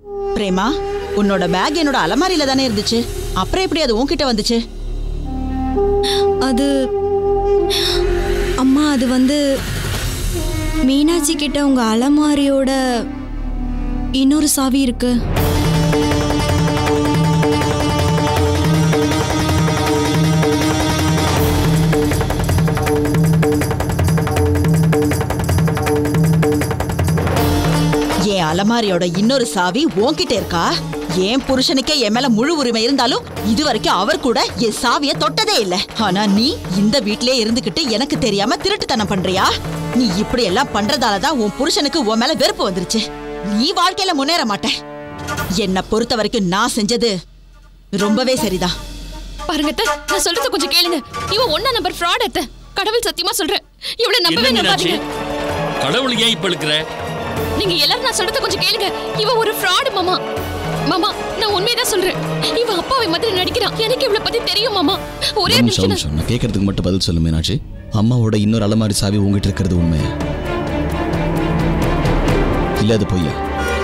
பிரேமா உன்னோட பேக் என்னோட அலமாரியில தானே இருந்துச்சு அப்புறம் எப்படி அது உன்கிட்ட வந்துச்சு அது அம்மா அது வந்து மீனாட்சி கிட்ட உங்க அலமாரியோட இன்னொரு சாவி இருக்கு என் அலமாரியோட இன்னொரு சாவி உன்கிட்ட இருக்கா என் புருஷனுக்கே என் மேல முழு உரிமை இருந்தாலும் இது வரைக்கும் அவர் கூட என் சாவிய தொட்டதே இல்ல ஆனா நீ இந்த வீட்லயே இருந்துகிட்டு எனக்கு தெரியாம திருட்டுத்தனம் பண்றியா நீ இப்படி எல்லாம் பண்றதால தான் உன் புருஷனுக்கு உன் மேல வெறுப்பு வந்துருச்சு நீ வாழ்க்கையில முன்னேற மாட்ட என்னை பொறுத்த வரைக்கும் நான் செஞ்சது ரொம்பவே சரிதான் பாருங்க அத்தை, நான் சொல்றத கொஞ்சம் கேளுங்க இவன் ஒன்னா நம்பர் ஃப்ராட் அத்த கடவுள் சத்தியமா சொல்றேன் இவள என்ன நம்பவே மீனாட்சி நம்பாதீங்க கடவுள் ஏன் இப்ப இழுக்கிற நீங்க எல்லாரும் நான் சொல்றத கொஞ்சம் கேளுங்க இவ ஒரு ஃப்ராட் மாமா மாமா நான் உண்மையதான் சொல்றேன் இவ அப்பாவை மாதிரி நடிக்கிறான் எனக்கு இவளை பத்தி தெரியும் மாமா ஒரே ஒரு நிமிஷம் நிமிஷம் ஒரு நிமிஷம் நான் கேட்கறதுக்கு மட்டும் பதில் சொல்லு மீனாட்சி அம்மாவோட இன்னொரு அலமாரி சாவி உங்ககிட்ட இருக்கிறது உண்மையா இல்ல அது பொய்யா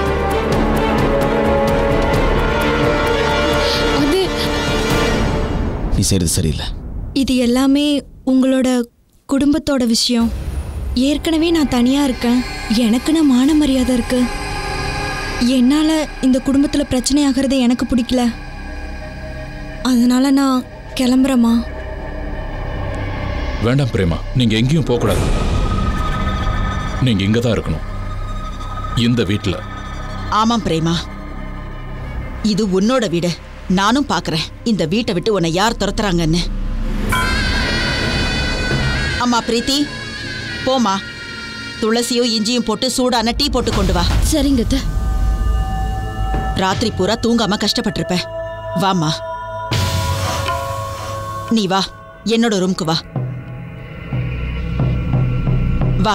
அது நீ செய்யறது சரியில்லை இது எல்லாமே உங்களோட குடும்பத்தோட விஷயம் ஏற்கனவே நான் தனியா இருக்கேன் எனக்குன்னு மான மரியாதை இருக்கு என்னால இந்த குடும்பத்துல பிரச்சனை ஆகிறது எனக்கு பிடிக்கல அதனால நான் கிளம்புறேம்மா வேண்டாம் பிரேமா நீங்க எங்கேயும் போக கூடாது நீங்க இங்க தான் இருக்கணும் இந்த வீட்ல ஆமாம் பிரேமா இது உன்னோட வீடு நானும் பாக்குறேன் இந்த வீட்டை விட்டு உன்னை யார் துரத்துறாங்கன்னு அம்மா பிரீத்தி போமா துளசியும் இஞ்சியும் போட்டு சூடான டீ போட்டு கொண்டு வா சரிங்க அத்தை. ராத்திரி பூரா தூங்காம கஷ்டப்பட்டிருப்ப வாம்மா நீ வா என்னோட ரூம்க்கு வா வா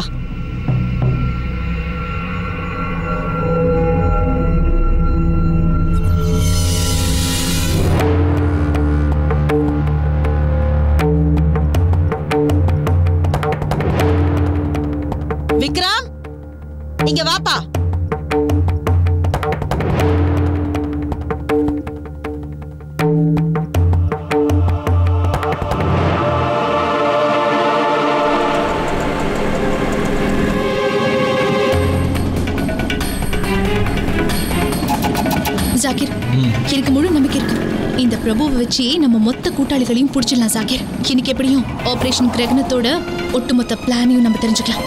விக்ரம் இங்க வாப்பா ஜாகிர் எனக்கு முழு நம்பிக்கை இருக்கு இந்த பிரபுவை வச்சு நம்ம மொத்த கூட்டாளிகளையும் பிடிச்சிடலாம் ஜாகிர் இன்னைக்கு எப்படியும் ஆபரேஷன் கிரகணத்தோட ஒட்டுமொத்த பிளானையும் நம்ம தெரிஞ்சுக்கலாம்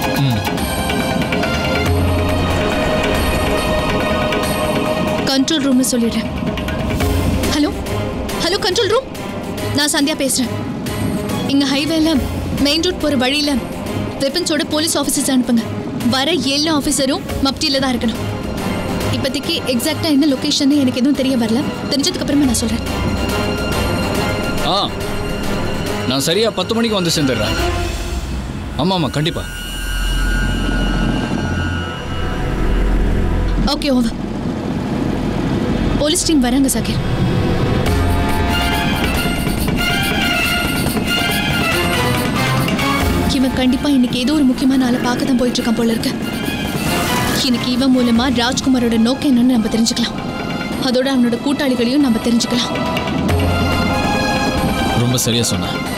கண்ட்ரோல் ரூம்னு சொல்லிடுறேன் ஹலோ ஹலோ கண்ட்ரோல் ரூம் நான் சந்தியா பேசுறேன் இங்க ஹைவேல மெயின் ரோட் போற வழியில வெப்பன்ஸோட போலீஸ் ஆஃபீஸர்ஸ் அனுப்புங்க வர எல்லா ஆஃபீஸரும் மப்டியில தான் இருக்கணும் இப்போதைக்கு எக்ஸாக்டா என்ன லொகேஷன் எனக்கு எதுவும் தெரிய வரல தெரிஞ்சதுக்கு அப்புறமா நான் சொல்றேன் ஆ நான் சரியா பத்து மணிக்கு வந்து சேர்ந்துடுறேன் ஆமாம் ஆமாம் கண்டிப்பா ஓகே ஓவர் போலீஸ் டீம் வராங்க சாகிர் இவன் கண்டிப்பா இன்னைக்கு ஏதோ ஒரு முக்கியமான ஆளை பார்க்க தான் போயிட்டு இருக்கான் போல இருக்கு இன்னைக்கு இவன் மூலமா ராஜ்குமாரோட நோக்கம் என்னன்னு நம்ம தெரிஞ்சுக்கலாம் அதோட அவனோட கூட்டாளிகளையும் நம்ம தெரிஞ்சுக்கலாம் ரொம்ப சரியா சொன்ன